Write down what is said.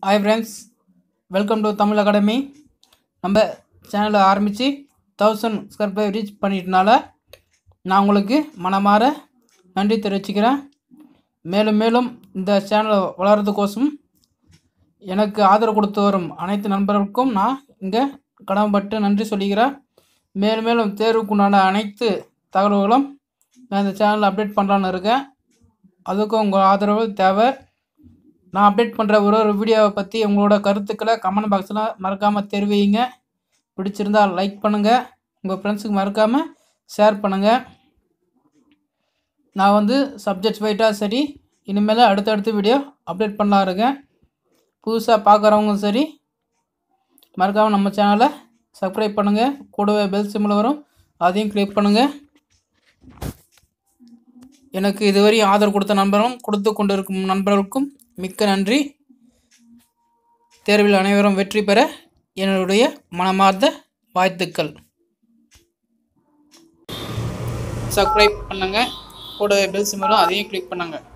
hi friends welcome to Tamil academy நம்ம சேனலை ஆரம்பித்து தௌசண்ட் சப்ஸ்கிரைப் ரீச் பண்ணிட்டனால நான் உங்களுக்கு மனமார நன்றி தெரிவிச்சுக்கிறேன் மேலும் மேலும் இந்த சேனலை வளர்கிறதுக்கோசம் எனக்கு ஆதரவு கொடுத்து வரும் அனைத்து நண்பர்களுக்கும் நான் இங்கே கடமைப்பட்டு நன்றி சொல்லிக்கிறேன் மேலும் மேலும் தேர்வுக்குண்டான அனைத்து தகவல்களும் நான் இந்த சேனலில் அப்டேட் பண்ணலான்னு இருக்கேன் அதுக்கும் உங்கள் ஆதரவு தேவை நான் அப்டேட் பண்ணுற ஒரு ஒரு வீடியோவை பற்றி உங்களோட கருத்துக்களை கமெண்ட் பாக்ஸில் மறக்காமல் தெரிவிங்க பிடிச்சிருந்தால் லைக் பண்ணுங்கள் உங்கள் ஃப்ரெண்ட்ஸுக்கு மறக்காமல் ஷேர் பண்ணுங்கள் நான் வந்து சப்ஜெக்ட் வைட்டாக சரி இனிமேல் அடுத்தடுத்த வீடியோ அப்டேட் பண்ணலாம் இருக்கேன் புதுசாக பார்க்குறவங்க சரி மறக்காமல் நம்ம சேனலை சப்ஸ்கிரைப் பண்ணுங்கள் கூடவே பெல் சிம்மில் வரும் அதையும் கிளிக் பண்ணுங்கள் எனக்கு இதுவரை ஆதரவு கொடுத்த நண்பர்களும் கொடுத்து கொண்டிருக்கும் நண்பர்களுக்கும் மிக்க நன்றி தேர்வில் அனைவரும் வெற்றி பெற என்னுடைய மனமார்ந்த வாழ்த்துக்கள் சப்ஸ்கிரைப் பண்ணுங்கள் கூடவே பெல் சிம்மரும் அதையும் கிளிக் பண்ணுங்கள்